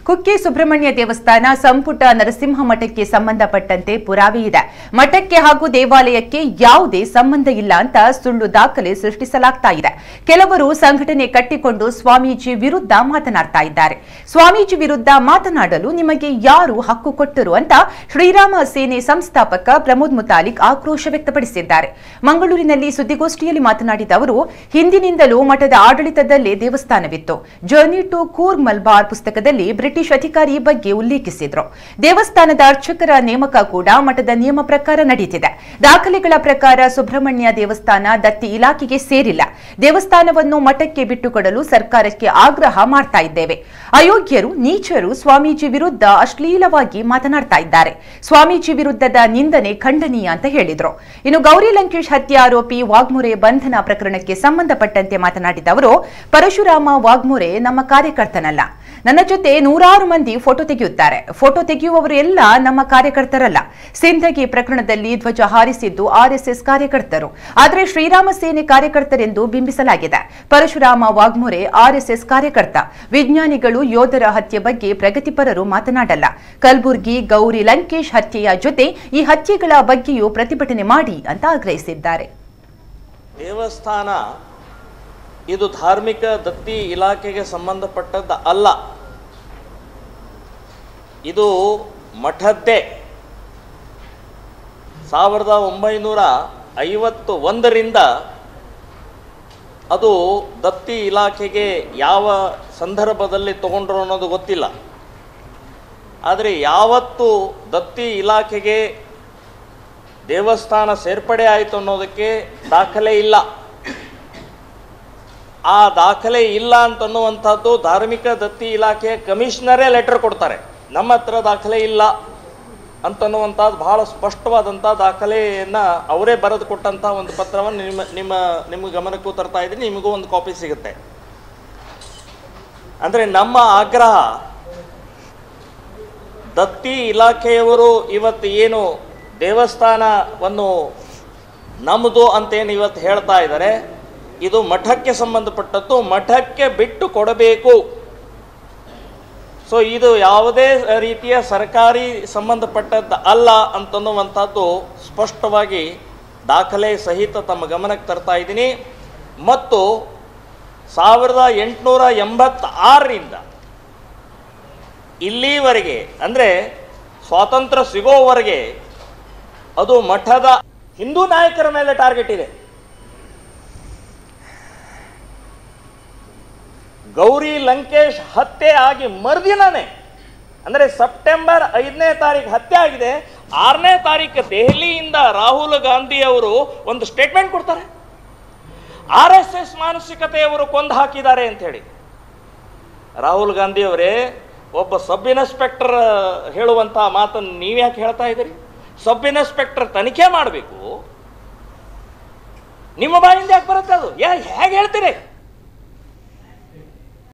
ಕುಕ್ಕೆ ಸುಬ್ರಹ್ಮಣ್ಯ ದೇವಸ್ಥಾನ ಸಂಪುಟ ನರಸಿಂಹ ಮಠಕ್ಕೆ ಸಂಬಂಧಪಟ್ಟಂತೆ ಪುರಾವೆ ಇದೆ ಮಠಕ್ಕೆ ಹಾಗೂ ದೇವಾಲಯಕ್ಕೆ ಯಾವುದೇ ಸಂಬಂಧ ಇಲ್ಲ ಅಂತ ಸುಳ್ಳು ದಾಖಲೆ ಸೃಷ್ಟಿಸಲಾಗ್ತಾ ಇದೆ ಕೆಲವರು ಸಂಘಟನೆ ಕಟ್ಟಿಕೊಂಡು ಸ್ವಾಮೀಜಿ ವಿರುದ್ಧ ಮಾತನಾಡ್ತಾ ಇದ್ದಾರೆ ಸ್ವಾಮೀಜಿ ವಿರುದ್ಧ ಮಾತನಾಡಲು ನಿಮಗೆ ಯಾರು ಹಕ್ಕು ಕೊಟ್ಟರು ಅಂತ ಶ್ರೀರಾಮ ಸೇನೆ ಸಂಸ್ಥಾಪಕ ಪ್ರಮೋದ್ ಮುತಾಲಿಕ್ ಆಕ್ರೋಶ ವ್ಯಕ್ತಪಡಿಸಿದ್ದಾರೆ ಮಂಗಳೂರಿನಲ್ಲಿ ಸುದ್ದಿಗೋಷ್ಠಿಯಲ್ಲಿ ಮಾತನಾಡಿದ ಅವರು ಹಿಂದಿನಿಂದಲೂ ಮಠದ ಆಡಳಿತದಲ್ಲೇ ದೇವಸ್ಥಾನವಿತ್ತು ಜರ್ನಿ ಟು ಕೂರ್ ಮಲ್ಬಾರ್ ಪುಸ್ತಕದಲ್ಲಿ ಬ್ರಿಟಿಷ್ ಅಧಿಕಾರಿ ಈ ಬಗ್ಗೆ ಉಲ್ಲೇಖಿಸಿದ್ರು ದೇವಸ್ಥಾನದ ಅರ್ಚಕರ ನೇಮಕ ಕೂಡ ಮಠದ ನಿಯಮ ಪ್ರಕಾರ ನಡೆಯುತ್ತಿದೆ ದಾಖಲೆಗಳ ಪ್ರಕಾರ ಸುಬ್ರಹ್ಮಣ್ಯ ದೇವಸ್ಥಾನ ದತ್ತಿ ಇಲಾಖೆಗೆ ಸೇರಿಲ್ಲ ದೇವಸ್ಥಾನವನ್ನು ಮಠಕ್ಕೆ ಬಿಟ್ಟುಕೊಡಲು ಸರ್ಕಾರಕ್ಕೆ ಆಗ್ರಹ ಮಾಡ್ತಾ ಇದ್ದೇವೆ ಅಯೋಗ್ಯರು ನೀಚರು ಸ್ವಾಮೀಜಿ ವಿರುದ್ಧ ಅಶ್ಲೀಲವಾಗಿ ಮಾತನಾಡ್ತಾ ಇದ್ದಾರೆ ಸ್ವಾಮೀಜಿ ವಿರುದ್ಧದ ನಿಂದನೆ ಖಂಡನೀಯ ಅಂತ ಹೇಳಿದ್ರು ಇನ್ನು ಗೌರಿ ಲಂಕೇಶ್ ಹತ್ಯೆ ಆರೋಪಿ ವಾಗ್ಮುರೆ ಬಂಧನ ಪ್ರಕರಣಕ್ಕೆ ಸಂಬಂಧಪಟ್ಟಂತೆ ಮಾತನಾಡಿದ ಅವರು ಪರಶುರಾಮ ವಾಗ್ಮುರೆ ನಮ್ಮ ಕಾರ್ಯಕರ್ತನಲ್ಲ ನನ್ನ ಜೊತೆ ನೂರಾರು ಮಂದಿ ಫೋಟೋ ತೆಗೆಯುತ್ತಾರೆ ಫೋಟೋ ತೆಗೆಯುವವರು ಎಲ್ಲ ನಮ್ಮ ಕಾರ್ಯಕರ್ತರಲ್ಲ ಸಿಂಧಗಿ ಪ್ರಕರಣದಲ್ಲಿ ಧ್ವಜ ಹಾರಿಸಿದ್ದು ಆರ್ಎಸ್ಎಸ್ ಕಾರ್ಯಕರ್ತರು ಆದರೆ ಶ್ರೀರಾಮ ಸೇನೆ ಕಾರ್ಯಕರ್ತರೆಂದು ಬಿಂಬಿಸಲಾಗಿದೆ ಪರಶುರಾಮ ವಾಗ್ಮುರೆ ಆರ್ಎಸ್ಎಸ್ ಕಾರ್ಯಕರ್ತ ವಿಜ್ಞಾನಿಗಳು ಯೋಧರ ಹತ್ಯೆ ಬಗ್ಗೆ ಪ್ರಗತಿಪರರು ಮಾತನಾಡಲ್ಲ ಕಲಬುರ್ಗಿ ಗೌರಿ ಲಂಕೇಶ್ ಹತ್ಯೆಯ ಜೊತೆ ಈ ಹತ್ಯೆಗಳ ಬಗ್ಗೆಯೂ ಪ್ರತಿಭಟನೆ ಮಾಡಿ ಅಂತ ಆಗ್ರಹಿಸಿದ್ದಾರೆ ದೇವಸ್ಥಾನ ಇದು ಧಾರ್ಮಿಕ ದತ್ತಿ ಇಲಾಖೆಗೆ ಸಂಬಂಧಪಟ್ಟದ್ದು ಅಲ್ಲ ಇದು ಮಠದ್ದೇ ಸಾವಿರದ ಒಂಬೈನೂರ ಐವತ್ತು ಒಂದರಿಂದ ಅದು ದತ್ತಿ ಇಲಾಖೆಗೆ ಯಾವ ಸಂದರ್ಭದಲ್ಲಿ ತಗೊಂಡ್ರು ಅನ್ನೋದು ಗೊತ್ತಿಲ್ಲ ಆದರೆ ಯಾವತ್ತು ದತ್ತಿ ಇಲಾಖೆಗೆ ದೇವಸ್ಥಾನ ಸೇರ್ಪಡೆ ಆಯಿತು ಅನ್ನೋದಕ್ಕೆ ದಾಖಲೆ ಇಲ್ಲ ಆ ದಾಖಲೆ ಇಲ್ಲ ಅಂತನ್ನುವಂಥದ್ದು ಧಾರ್ಮಿಕ ದತ್ತಿ ಇಲಾಖೆಯ ಕಮಿಷನರೇ ಲೆಟರ್ ಕೊಡ್ತಾರೆ ನಮ್ಮ ಹತ್ರ ದಾಖಲೆ ಇಲ್ಲ ಅಂತನ್ನುವಂಥದ್ದು ಬಹಳ ಸ್ಪಷ್ಟವಾದಂಥ ದಾಖಲೆಯನ್ನು ಅವರೇ ಬರೆದು ಕೊಟ್ಟಂಥ ಒಂದು ಪತ್ರವನ್ನು ನಿಮ್ಮ ನಿಮ್ಮ ನಿಮ್ಮ ಗಮನಕ್ಕೂ ತರ್ತಾ ಇದ್ದೀನಿ ನಿಮಗೂ ಒಂದು ಕಾಪಿ ಸಿಗುತ್ತೆ ಅಂದರೆ ನಮ್ಮ ಆಗ್ರಹ ದತ್ತಿ ಇಲಾಖೆಯವರು ಇವತ್ತು ಏನು ದೇವಸ್ಥಾನವನ್ನು ನಮ್ಮದು ಅಂತೇನು ಇವತ್ತು ಹೇಳ್ತಾ ಇದ್ದಾರೆ ಇದು ಮಠಕ್ಕೆ ಸಂಬಂಧಪಟ್ಟದ್ದು ಮಠಕ್ಕೆ ಬಿಟ್ಟು ಕೊಡಬೇಕು ಸೊ ಇದು ಯಾವುದೇ ರೀತಿಯ ಸರ್ಕಾರಿ ಸಂಬಂಧಪಟ್ಟದ್ದು ಅಲ್ಲ ಅಂತನ್ನುವಂಥದ್ದು ಸ್ಪಷ್ಟವಾಗಿ ದಾಖಲೆ ಸಹಿತ ತಮ್ಮ ಗಮನಕ್ಕೆ ತರ್ತಾ ಇದ್ದೀನಿ ಮತ್ತು ಸಾವಿರದ ಎಂಟುನೂರ ಎಂಬತ್ತಾರರಿಂದ ಇಲ್ಲಿವರೆಗೆ ಅಂದರೆ ಸ್ವಾತಂತ್ರ್ಯ ಸಿಗೋವರೆಗೆ ಅದು ಮಠದ ಹಿಂದೂ ನಾಯಕರ ಮೇಲೆ ಟಾರ್ಗೆಟ್ ಇದೆ ಗೌರಿ ಲಂಕೇಶ್ ಹತ್ಯೆ ಆಗಿ ಮರುದಿನನೇ ಅಂದರೆ ಸೆಪ್ಟೆಂಬರ್ ಐದನೇ ತಾರೀಕು ಹತ್ಯೆ ಆಗಿದೆ ಆರನೇ ತಾರೀಕು ದೆಹಲಿಯಿಂದ ರಾಹುಲ್ ಗಾಂಧಿ ಅವರು ಒಂದು ಸ್ಟೇಟ್ಮೆಂಟ್ ಕೊಡ್ತಾರೆ ಆರ್ ಎಸ್ ಎಸ್ ಮಾನಸಿಕತೆಯವರು ಕೊಂದು ಹಾಕಿದ್ದಾರೆ ಅಂತ ಹೇಳಿ ರಾಹುಲ್ ಗಾಂಧಿ ಅವರೇ ಒಬ್ಬ ಸಬ್ ಇನ್ಸ್ಪೆಕ್ಟರ್ ಹೇಳುವಂಥ ಮಾತನ್ನು ನೀವ್ಯಾಕೆ ಹೇಳ್ತಾ ಇದ್ದೀರಿ ಸಬ್ ಇನ್ಸ್ಪೆಕ್ಟರ್ ತನಿಖೆ ಮಾಡಬೇಕು ನಿಮ್ಮ ಬಾಯಿಂದ ಯಾಕೆ ಬರುತ್ತೆ ಅದು ಯಾ ಹೇಗೆ ಹೇಳ್ತೀರಿ